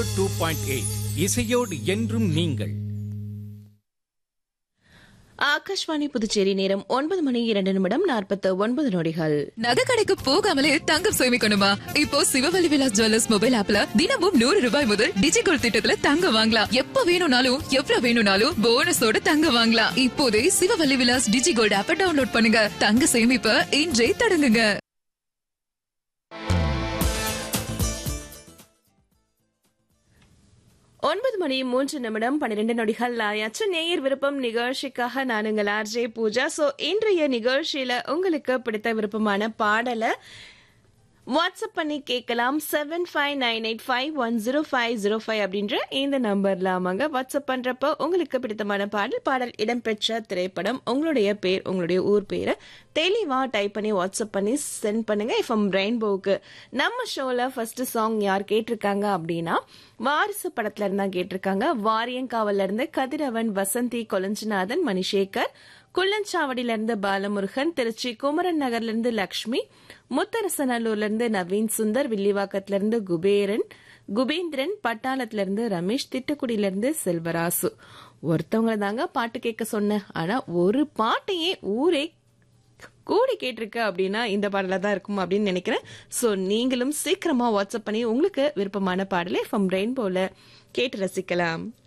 zero two point eight இசையோடு என்றும் நீங்கள் ஆகாஷ்வாணி புதுச்சேரி நேரம் ஒன்பது மணி இரண்டு நிமிடம் நாற்பத்து ஒன்பது நொடிகள் நகை கடைக்கு போகாமலே தங்கம் சேமிக்கணுமா இப்போ சிவவல்லி விலாஸ் ஜுவல்லர்ஸ் மொபைல் ஆப்ல தினமும் நூறு ரூபாய் முதல் டிஜிகோல் திட்டத்துல தங்கம் வாங்கலாம் எப்ப வேணும்னாலும் எவ்வளவு வேணும்னாலும் போனஸோட தங்கம் வாங்கலாம் இப்போதே சிவவல்லி விலாஸ் டிஜிகோல்ட் ஆப்பை டவுன்லோட் பண்ணுங்க தங்க சேமிப்ப இன்றே தொடங்குங்க ஒன்பது மணி மூன்று நிமிடம் பன்னிரெண்டு நொடிகள் ஆயாச்சு நேயர் விருப்பம் நிகழ்ச்சிக்காக நான் உங்கள் ஆர்ஜே பூஜா சோ இன்றைய நிகழ்ச்சியில உங்களுக்கு பிடித்த விருப்பமான பாடலை வாட்ஸ்அப் பண்ணி கேட்கலாம் seven five nine eight five one zero five zero five அப்படின்ற இந்த நம்பர்ல ஆமாங்க வாட்ஸ்அப் பண்றப்போ உங்களுக்கு பிடித்தமான பாடல் பாடல் இடம்பெற்ற திரைப்படம் உங்களுடைய பேர் உங்களுடைய ஊர் பேரை தெளிவா டைப் பண்ணி வாட்ஸ்அப் பண்ணி சென்ட் பண்ணுங்க எஃப்எம் ரெயின்போவுக்கு நம்ம ஷோல ஃபர்ஸ்ட் சாங் யார் கேட்டிருக்காங்க அப்படின்னா வாரிசு படத்துல இருந்தா கேட்டிருக்காங்க வாரியங்காவல்ல இருந்து கதிரவன் வசந்தி கொலஞ்சிநாதன் மணிசேகர் குள்ளஞ்சாவடியில இருந்து பாலமுருகன் திருச்சி குமரன் நகர்ல இருந்து லக்ஷ்மி முத்தரசநல்லூர்ல இருந்து நவீன் சுந்தர் வில்லிவாக்கத்துல இருந்து குபேரன் குபேந்திரன் பட்டாளத்துல இருந்து ரமேஷ் திட்டுக்குடியில இருந்து செல்வராசு ஒருத்தவங்கள தாங்க பாட்டு கேட்க சொன்னேன் ஆனா ஒரு பாட்டையே ஊரே கூடி கேட்டிருக்கு அப்படின்னா இந்த பாடல தான் இருக்கும் அப்படின்னு நினைக்கிறேன் சோ நீங்களும் சீக்கிரமா வாட்ஸ்அப் பண்ணி உங்களுக்கு விருப்பமான பாடலை ஃப்ரம் ரெயின்போல கேட்டு ரசிக்கலாம்